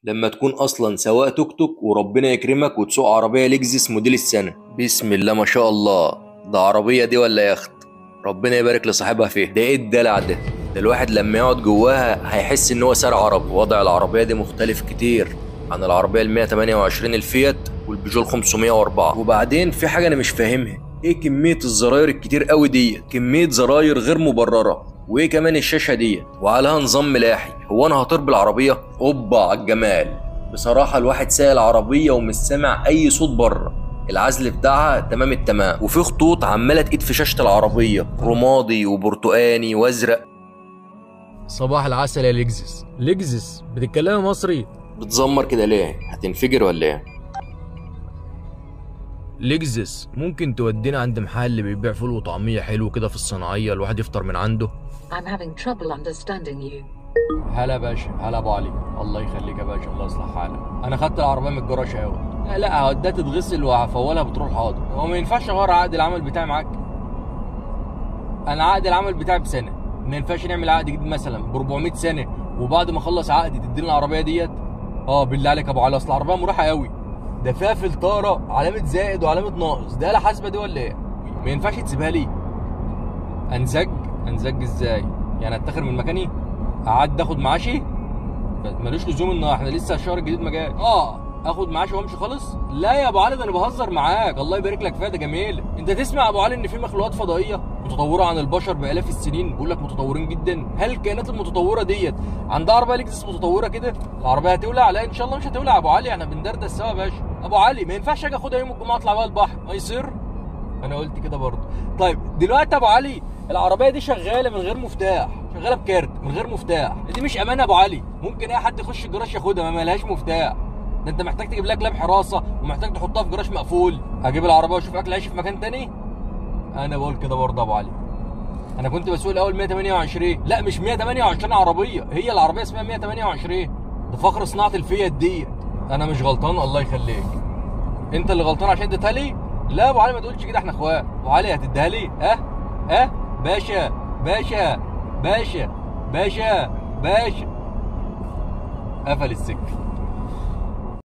لما تكون اصلا سواق توك توك وربنا يكرمك وتسوق عربيه لكزس موديل السنه بسم الله ما شاء الله ده عربيه دي ولا يخت ربنا يبارك لصاحبها فيها ده ايه الدلع ده ده الواحد لما يقعد جواها هيحس ان هو سارع عربي وضع العربيه دي مختلف كتير عن العربيه ال 128 الفيات والبيجو ال 504 وبعدين في حاجه انا مش فاهمها ايه كميه الزراير الكتير قوي دي كميه زراير غير مبرره وايه كمان الشاشه دي وعليها نظام ملاحي هو انا هطير بالعربيه اوبا على الجمال بصراحه الواحد سايق العربيه ومش سامع اي صوت بره العزل بتاعها تمام التمام وفي خطوط عماله تقيد في شاشه العربيه رمادي وبرتقاني وازرق صباح العسل يا لكزس لكزس بتتكلمي مصري بتزمر كده ليه هتنفجر ولا ايه لكزس ممكن تودينا عند محل بيبيع فول وطعمية حلو كده في الصناعية الواحد يفطر من عنده I'm having trouble understanding you. هلا باشا هلا ابو علي الله يخليك يا باشا الله يصلح حالك انا خدت العربيه من الجراج قوي لا لا هوديها تتغسل وهفولها بترول حاضر هو ما ينفعش اغير عقد العمل بتاعي معاك انا عقد العمل بتاعي بسنه ما ينفعش نعمل عقد جديد مثلا ب 400 سنه وبعد ما اخلص عقدي تديني العربيه ديت اه بالله عليك يا ابو علي اصل العربيه مريحه قوي ده فيها فلتاره علامه زائد وعلامه ناقص ده آلة حاسبه دي ولا ايه ما ينفعش تسيبها لي انزج انزج ازاي يعني اتاخر من مكاني قعدت اخد معاشي ملوش لزوم ان احنا لسه الشهر الجديد ما جاي اه اخد معاشي وامشي خالص لا يا ابو علي ده انا بهزر معاك الله يبارك لك فيها ده جميل انت تسمع يا ابو علي ان في مخلوقات فضائيه متطوره عن البشر بالاف السنين بيقول لك متطورين جدا هل الكائنات المتطوره ديت عندها عربيه لكزس متطوره كده العربيه هتولع لا ان شاء الله مش هتولع يا ابو علي احنا بندردش سوا يا باشا ابو علي ما ينفعش اجي اخدها يوم الجمعه اطلع بقى البحر ما يصير انا قلت كده برضه طيب دلوقتي يا ابو علي العربيه دي شغاله من غير مفتاح شغاله بكارت من غير مفتاح دي مش امان يا ابو علي ممكن اي حد يخش الجراج ياخدها ما لهاش مفتاح ده انت محتاج تجيب لها كلاب حراسه ومحتاج تحطها في جراج مقفول اجيب العربيه واشوف اكل عيش في مكان تاني انا بقول كده برضه يا ابو علي انا كنت بسوق الاول 128 لا مش 128 عربيه هي العربيه اسمها 128 ده فخر صناعه الفيات ديت انا مش غلطان الله يخليك انت اللي غلطان عشان اديتها لي لا يا ابو علي ما تقولش كده احنا اخوات ابو علي هتديها لي ها ها باشا باشا باشا باشا باشا قفل السكه